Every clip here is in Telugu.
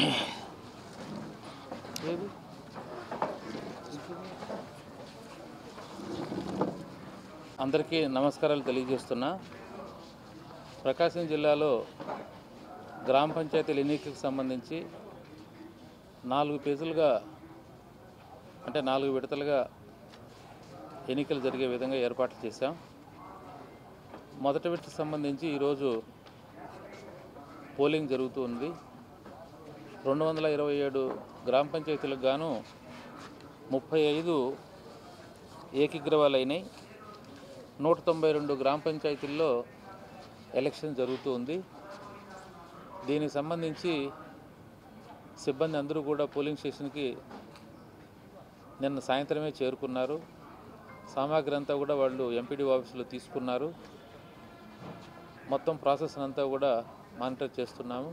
ఏది అందరికీ నమస్కారాలు తెలియజేస్తున్నా ప్రకాశం జిల్లాలో గ్రామ పంచాయతీల ఎన్నికలకు సంబంధించి నాలుగు పేజీలుగా అంటే నాలుగు విడతలుగా ఎన్నికలు జరిగే విధంగా ఏర్పాట్లు చేశాం మొదటి విడతకు సంబంధించి ఈరోజు పోలింగ్ జరుగుతూ ఉంది రెండు వందల ఇరవై ఏడు గ్రామ పంచాయతీలకు గాను ముప్పై ఐదు ఏకీగ్రవాలు అయినాయి నూట తొంభై రెండు గ్రామ పంచాయతీల్లో ఎలక్షన్ జరుగుతూ ఉంది దీనికి సంబంధించి సిబ్బంది అందరూ కూడా పోలింగ్ స్టేషన్కి నిన్న సాయంత్రమే చేరుకున్నారు సామాగ్రి అంతా కూడా వాళ్ళు ఎంపీడీ ఆఫీసులో తీసుకున్నారు మొత్తం ప్రాసెస్ అంతా కూడా మానిటర్ చేస్తున్నాము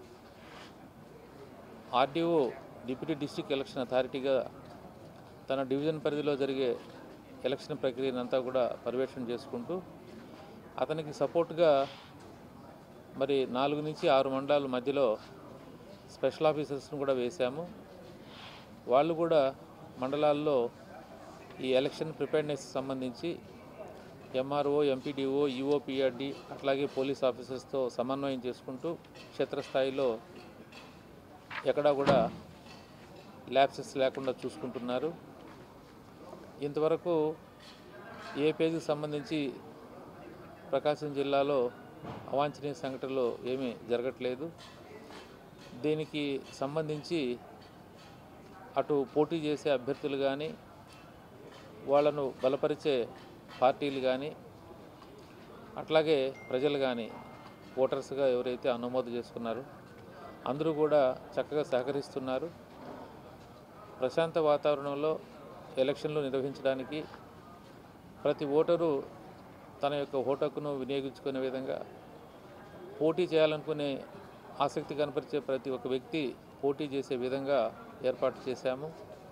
ఆర్డీఓ డిప్యూటీ డిస్ట్రిక్ట్ ఎలక్షన్ అథారిటీగా తన డివిజన్ పరిధిలో జరిగే ఎలక్షన్ ప్రక్రియనంతా కూడా పర్యవేక్షణ చేసుకుంటూ అతనికి సపోర్ట్గా మరి నాలుగు నుంచి ఆరు మండలాల మధ్యలో స్పెషల్ ఆఫీసర్స్ని కూడా వేశాము వాళ్ళు కూడా మండలాల్లో ఈ ఎలక్షన్ ప్రిపేర్నెస్ సంబంధించి ఎంఆర్ఓ ఎంపీడీఓ ఈఓపిఆర్డి అట్లాగే పోలీస్ ఆఫీసర్స్తో సమన్వయం చేసుకుంటూ క్షేత్రస్థాయిలో ఎక్కడా కూడా ల్యాప్సెస్ లేకుండా చూసుకుంటున్నారు ఇంతవరకు ఏ పేజీకి సంబంధించి ప్రకాశం జిల్లాలో అవాంఛనీయ సంఘటనలు ఏమీ జరగట్లేదు దీనికి సంబంధించి అటు పోటీ చేసే అభ్యర్థులు కానీ వాళ్ళను బలపరిచే పార్టీలు కానీ అట్లాగే ప్రజలు కానీ ఓటర్స్గా ఎవరైతే అనుమోదు చేసుకున్నారో అందరూ కూడా చక్కగా సహకరిస్తున్నారు ప్రశాంత వాతావరణంలో ఎలక్షన్లు నిర్వహించడానికి ప్రతి ఓటరు తన యొక్క ఓటకును వినియోగించుకునే విధంగా పోటీ చేయాలనుకునే ఆసక్తి కనపరిచే ప్రతి ఒక్క వ్యక్తి పోటీ చేసే విధంగా ఏర్పాటు చేశాము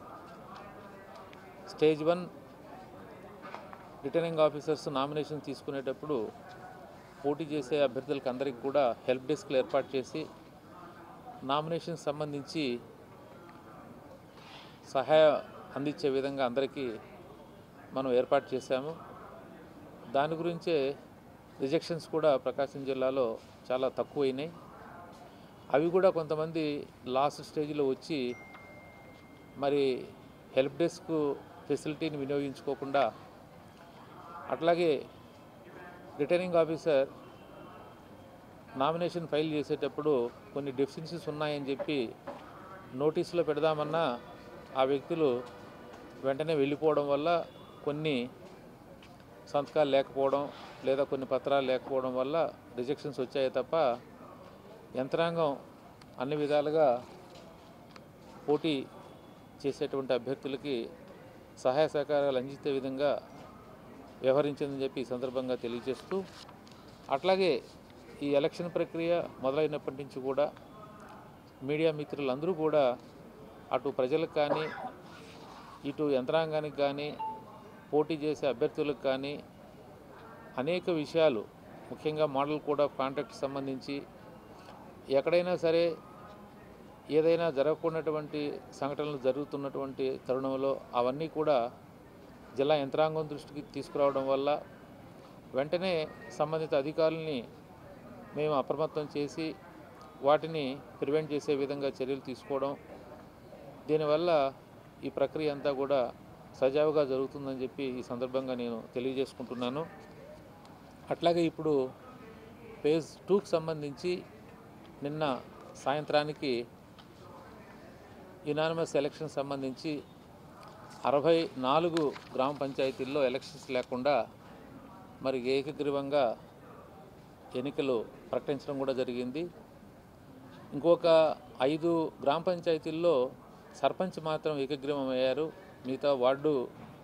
stage one returning officers nomination తీసుకునేటప్పుడు పోటీ చేసే అభ్యర్థులకు అందరికీ కూడా హెల్ప్ డెస్క్లు ఏర్పాటు చేసి నామినేషన్ సంబంధించి సహాయ అందించే విధంగా అందరికీ మనం ఏర్పాటు చేశాము దాని గురించే రిజెక్షన్స్ కూడా ప్రకాశం జిల్లాలో చాలా తక్కువైనాయి అవి కూడా కొంతమంది లాస్ట్ స్టేజ్లో వచ్చి మరి హెల్ప్ డెస్క్ ఫెసిలిటీని వినియోగించుకోకుండా అట్లాగే రిటర్నింగ్ ఆఫీసర్ నామినేషన్ ఫైల్ చేసేటప్పుడు కొన్ని డెఫిషియన్సీస్ ఉన్నాయని చెప్పి నోటీసులో పెడదామన్నా ఆ వ్యక్తులు వెంటనే వెళ్ళిపోవడం వల్ల కొన్ని సంతకాలు లేకపోవడం లేదా కొన్ని పత్రాలు లేకపోవడం వల్ల రిజెక్షన్స్ వచ్చాయి తప్ప యంత్రాంగం అన్ని విధాలుగా పోటీ చేసేటువంటి అభ్యర్థులకి సహాయ సహకారాలు అందించే విధంగా వ్యవహరించిందని చెప్పి ఈ సందర్భంగా తెలియజేస్తూ అట్లాగే ఈ ఎలక్షన్ ప్రక్రియ మొదలైనప్పటి నుంచి కూడా మీడియా మిత్రులందరూ కూడా అటు ప్రజలకు కానీ ఇటు యంత్రాంగానికి కానీ పోటీ చేసే అభ్యర్థులకు కానీ అనేక విషయాలు ముఖ్యంగా మోడల్ కోడ్ ఆఫ్ కాంటాక్ట్ సంబంధించి ఎక్కడైనా సరే ఏదైనా జరగకున్నటువంటి సంఘటనలు జరుగుతున్నటువంటి తరుణంలో అవన్నీ కూడా జిల్లా యంత్రాంగం దృష్టికి తీసుకురావడం వల్ల వెంటనే సంబంధిత అధికారుల్ని మేము అప్రమత్తం చేసి వాటిని ప్రివెంట్ చేసే విధంగా చర్యలు తీసుకోవడం దీనివల్ల ఈ ప్రక్రియ అంతా కూడా సజావుగా జరుగుతుందని చెప్పి ఈ సందర్భంగా నేను తెలియజేసుకుంటున్నాను అట్లాగే ఇప్పుడు ఫేజ్ టూకి సంబంధించి నిన్న సాయంత్రానికి యునానిమస్ ఎలక్షన్ సంబంధించి అరవై నాలుగు గ్రామ పంచాయతీల్లో ఎలక్షన్స్ లేకుండా మరి ఏకగ్రీవంగా ఎన్నికలు ప్రకటించడం కూడా జరిగింది ఇంకొక ఐదు గ్రామ పంచాయతీల్లో సర్పంచ్ మాత్రం ఏకగ్రీవం అయ్యారు మిగతా వార్డు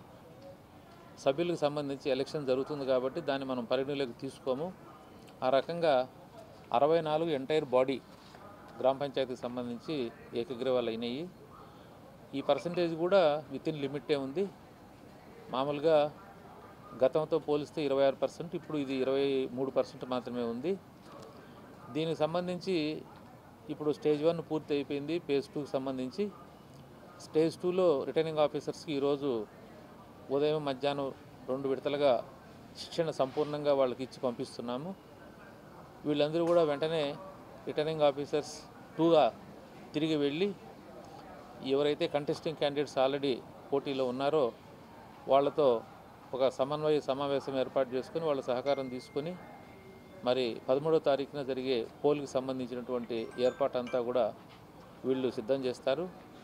సభ్యులకు సంబంధించి ఎలక్షన్ జరుగుతుంది కాబట్టి దాన్ని మనం పరిగణలోకి తీసుకోము ఆ రకంగా అరవై నాలుగు ఎంటైర్ బాడీ గ్రామ పంచాయతీకి సంబంధించి ఏకగ్రీవాలు అయినాయి ఈ పర్సంటేజ్ కూడా విత్ ఇన్ లిమిటే ఉంది మామూలుగా గతంతో పోలిస్తే ఇరవై ఆరు పర్సెంట్ ఇప్పుడు ఇది ఇరవై మూడు పర్సెంట్ మాత్రమే ఉంది దీనికి సంబంధించి ఇప్పుడు స్టేజ్ వన్ పూర్తి అయిపోయింది ఫేజ్ టూకి సంబంధించి స్టేజ్ టూలో రిటర్నింగ్ ఆఫీసర్స్కి ఈరోజు ఉదయం మధ్యాహ్నం రెండు విడతలుగా శిక్షణ సంపూర్ణంగా వాళ్ళకి ఇచ్చి పంపిస్తున్నాము వీళ్ళందరూ కూడా వెంటనే రిటర్నింగ్ ఆఫీసర్స్ టూగా తిరిగి వెళ్ళి ఎవరైతే కంటెస్టింగ్ క్యాండిడేట్స్ ఆల్రెడీ పోటీలో ఉన్నారో వాళ్ళతో ఒక సమన్వయ సమావేశం ఏర్పాటు చేసుకుని వాళ్ళ సహకారం తీసుకుని మరి పదమూడో తారీఖున జరిగే పోల్కి సంబంధించినటువంటి ఏర్పాటు అంతా కూడా వీళ్ళు సిద్ధం చేస్తారు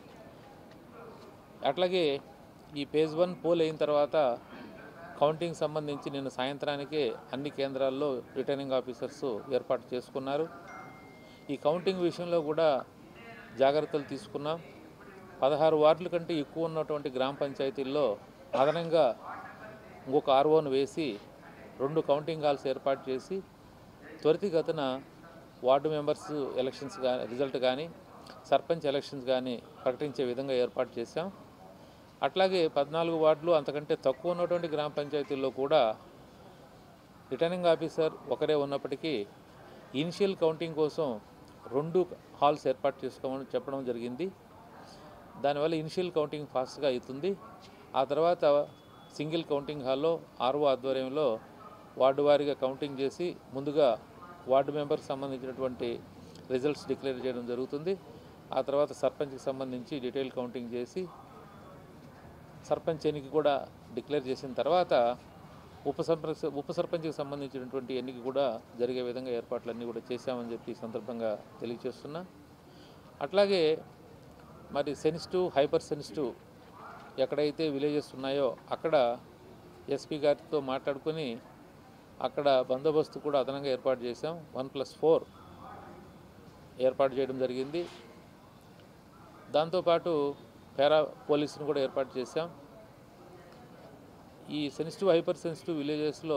అట్లాగే ఈ పేజ్ వన్ పోల్ అయిన తర్వాత కౌంటింగ్ సంబంధించి నిన్న సాయంత్రానికే అన్ని కేంద్రాల్లో రిటర్నింగ్ ఆఫీసర్స్ ఏర్పాటు చేసుకున్నారు ఈ కౌంటింగ్ విషయంలో కూడా జాగ్రత్తలు తీసుకున్నాం పదహారు వార్డుల కంటే ఎక్కువ ఉన్నటువంటి గ్రామ పంచాయతీల్లో అదనంగా ఇంకొక ఆర్ఓను వేసి రెండు కౌంటింగ్ హాల్స్ ఏర్పాటు చేసి త్వరితగతిన వార్డు మెంబర్స్ ఎలక్షన్స్ కానీ రిజల్ట్ కానీ సర్పంచ్ ఎలక్షన్స్ కానీ ప్రకటించే విధంగా ఏర్పాటు చేశాం అట్లాగే పద్నాలుగు వార్డులు అంతకంటే తక్కువ ఉన్నటువంటి గ్రామ పంచాయతీల్లో కూడా రిటర్నింగ్ ఆఫీసర్ ఒకరే ఉన్నప్పటికీ ఇనిషియల్ కౌంటింగ్ కోసం రెండు హాల్స్ ఏర్పాటు చేసుకోమని చెప్పడం జరిగింది దానివల్ల ఇనిషియల్ కౌంటింగ్ ఫాస్ట్గా అవుతుంది ఆ తర్వాత సింగిల్ కౌంటింగ్ హాల్లో ఆర్ఓ ఆధ్వర్యంలో వార్డు వారీగా కౌంటింగ్ చేసి ముందుగా వార్డు మెంబర్కి సంబంధించినటువంటి రిజల్ట్స్ డిక్లేర్ చేయడం జరుగుతుంది ఆ తర్వాత సర్పంచ్కి సంబంధించి డీటెయిల్ కౌంటింగ్ చేసి సర్పంచ్ ఎన్నిక కూడా డిక్లేర్ చేసిన తర్వాత ఉప సర్పంచ్ ఉప సర్పంచ్కి సంబంధించినటువంటి ఎన్నిక కూడా జరిగే విధంగా ఏర్పాట్లన్నీ కూడా చేశామని చెప్పి ఈ సందర్భంగా తెలియజేస్తున్నా అట్లాగే మరి సెన్సిటివ్ హైపర్ సెన్సిటివ్ ఎక్కడైతే విలేజెస్ ఉన్నాయో అక్కడ ఎస్పీ గారితో మాట్లాడుకొని అక్కడ బందోబస్తు కూడా అదనంగా ఏర్పాటు చేశాం వన్ ప్లస్ ఫోర్ ఏర్పాటు చేయడం జరిగింది దాంతోపాటు పారా పోలీసును కూడా ఏర్పాటు చేశాం ఈ సెన్సిటివ్ హైపర్ సెన్సిటివ్ విలేజెస్లో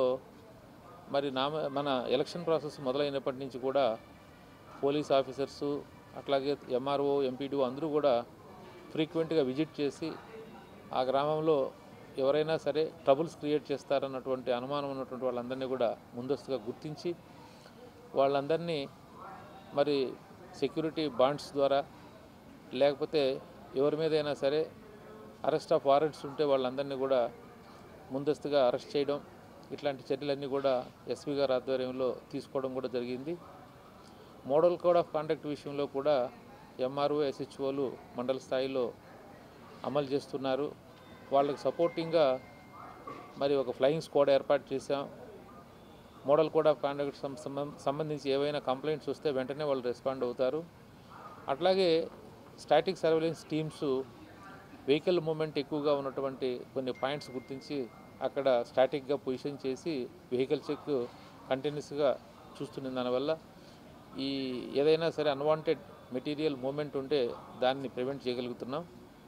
మరి నామ మన ఎలక్షన్ ప్రాసెస్ మొదలైనప్పటి నుంచి కూడా పోలీస్ ఆఫీసర్సు అట్లాగే ఎంఆర్ఓ ఎంపీడీ అందరూ కూడా ఫ్రీక్వెంట్గా విజిట్ చేసి ఆ గ్రామంలో ఎవరైనా సరే ట్రబుల్స్ క్రియేట్ చేస్తారన్నటువంటి అనుమానం ఉన్నటువంటి వాళ్ళందరినీ కూడా ముందస్తుగా గుర్తించి వాళ్ళందరినీ మరి సెక్యూరిటీ బాండ్స్ ద్వారా లేకపోతే ఎవరి మీదైనా సరే అరెస్ట్ ఆఫ్ వారెంట్స్ ఉంటే వాళ్ళందరినీ కూడా ముందస్తుగా అరెస్ట్ చేయడం ఇట్లాంటి చర్యలన్నీ కూడా ఎస్పీ గారి ఆధ్వర్యంలో తీసుకోవడం కూడా జరిగింది మోడల్ కోడ్ ఆఫ్ కాండక్ట్ విషయంలో కూడా ఎంఆర్ఓ ఎస్హెచ్ఓలు మండల స్థాయిలో అమలు చేస్తున్నారు వాళ్ళకి సపోర్టింగ్గా మరి ఒక ఫ్లయింగ్ స్క్వాడ్ ఏర్పాటు చేశాం మోడల్ కోడ్ ఆఫ్ కాండక్ట్ సం- సంబం- సంబంధించి ఏవైనా కంప్లైంట్స్ వస్తే వెంటనే వాళ్ళు రెస్పాండ్ అవుతారు అట్లాగే static surveillance teams vehicle movement ఎక్కువగా ఉన్నటువంటి కొన్ని పాయింట్స్ గుర్తించి అక్కడ స్టాటిక్గా పొజిషన్ చేసి వెహికల్ చెక్ కంటిన్యూస్గా చూస్తున్న దానివల్ల ఈ ఏదైనా సరే అన్వాంటెడ్ మెటీరియల్ మూమెంట్ ఉంటే దాన్ని ప్రివెంట్ చేయగలుగుతున్నాం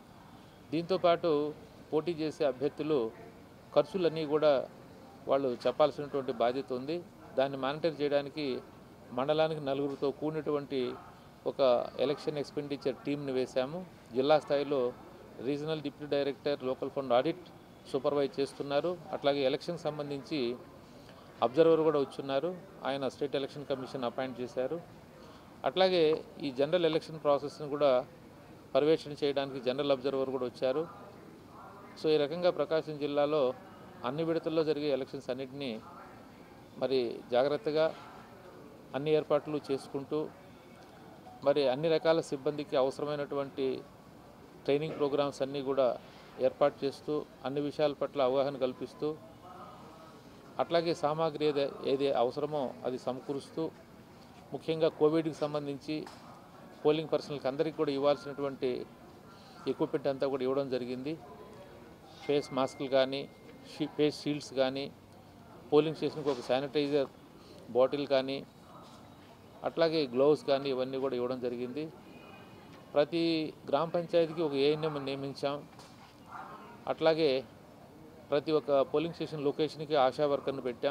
దీంతోపాటు పోటీ చేసే అభ్యర్థులు ఖర్చులన్నీ కూడా వాళ్ళు చెప్పాల్సినటువంటి బాధ్యత ఉంది దాన్ని మానిటర్ చేయడానికి మండలానికి నలుగురితో కూడినటువంటి ఒక ఎలక్షన్ ఎక్స్పెండిచర్ టీంని వేశాము జిల్లా స్థాయిలో regional deputy director local fund audit supervise చేస్తున్నారు అట్లాగే ఎలక్షన్ సంబంధించి అబ్జర్వర్ కూడా వచ్చున్నారు ఆయన స్టేట్ ఎలక్షన్ కమిషన్ అపాయింట్ చేశారు అట్లాగే ఈ జనరల్ ఎలక్షన్ ప్రాసెస్ని కూడా పర్యవేక్షణ చేయడానికి జనరల్ అబ్జర్వర్ కూడా వచ్చారు సో ఈ రకంగా ప్రకాశం జిల్లాలో అన్ని విడతల్లో జరిగే ఎలక్షన్స్ అన్నిటినీ మరి జాగ్రత్తగా అన్ని ఏర్పాట్లు చేసుకుంటూ మరి అన్ని రకాల సిబ్బందికి అవసరమైనటువంటి ట్రైనింగ్ ప్రోగ్రామ్స్ అన్నీ కూడా ఏర్పాటు చేస్తూ అన్ని విషయాల పట్ల అవగాహన కల్పిస్తూ అట్లాగే సామాగ్రి ఏది ఏది అవసరమో అది సమకూరుస్తూ ముఖ్యంగా కోవిడ్కి సంబంధించి పోలింగ్ పర్సనల్కి అందరికీ కూడా ఇవ్వాల్సినటువంటి ఎక్విప్మెంట్ అంతా కూడా ఇవ్వడం జరిగింది ఫేస్ మాస్కులు కానీ షీ- ఫేస్ షీల్డ్స్ కానీ పోలింగ్ స్టేషన్కి ఒక శానిటైజర్ బాటిల్ కానీ అట్లాగే గ్లౌస్ కానీ ఇవన్నీ కూడా ఇవ్వడం జరిగింది ప్రతి గ్రామ పంచాయతీకి ఒక ఏఎన్ఎం నియమించాం అట్లాగే ప్రతి ఒక్క పోలింగ్ స్టేషన్ లొకేషన్కి ఆశా వర్కర్ను పెట్టాం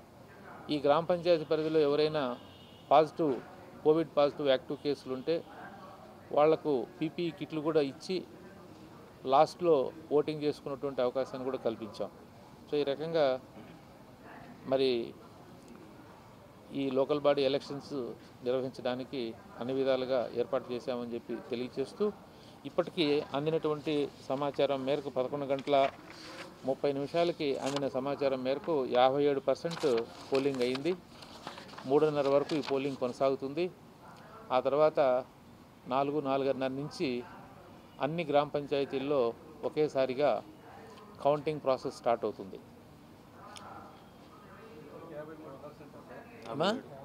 ఈ గ్రామ పంచాయతీ పరిధిలో ఎవరైనా పాజిటివ్ కోవిడ్ పాజిటివ్ యాక్టివ్ కేసులు ఉంటే వాళ్లకు పీపీఈ కిట్లు కూడా ఇచ్చి లాస్ట్లో ఓటింగ్ చేసుకున్నటువంటి అవకాశాన్ని కూడా కల్పించాం సో ఈ రకంగా మరి ఈ లోకల్ బాడీ ఎలక్షన్స్ నిర్వహించడానికి అన్ని విధాలుగా ఏర్పాటు చేశామని చెప్పి తెలియజేస్తూ ఇప్పటికీ అందినటువంటి సమాచారం మేరకు పదకొండు గంటల ముప్పై నిమిషాలకి అందిన సమాచారం మేరకు యాభై ఏడు పర్సెంట్ పోలింగ్ అయింది మూడున్నర వరకు ఈ పోలింగ్ కొనసాగుతుంది ఆ తర్వాత నాలుగు నాలుగున్నర నుంచి అన్ని గ్రామ పంచాయతీల్లో ఒకేసారిగా కౌంటింగ్ ప్రాసెస్ స్టార్ట్ అవుతుంది అమ్మా